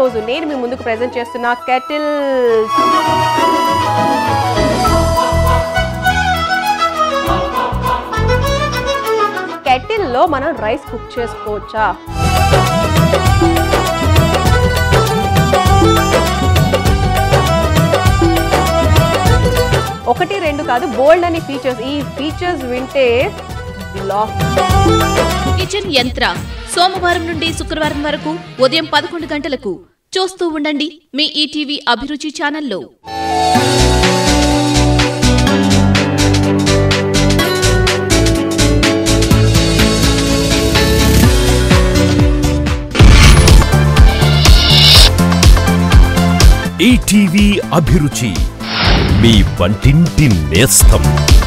రోజు నేను మీ ముందుకు ప్రజెంట్ చేస్తున్న కెటిల్ కెటిల్లో మనం రైస్ కుక్ చేసుకోవచ్చా ఒకటి రెండు కాదు బోల్డ్ అని ఫీచర్స్ ఈ ఫీచర్స్ వింటే లాక్ కిచెన్ యంత్ర సోమవారం నుండి శుక్రవారం వరకు ఉదయం పదకొండు గంటలకు చూస్తూ ఉండండి మీ ఈటీవీ అభిరుచి ఛానల్లో ఈటీవీ అభిరుచి మీ వంటింటి నేస్తం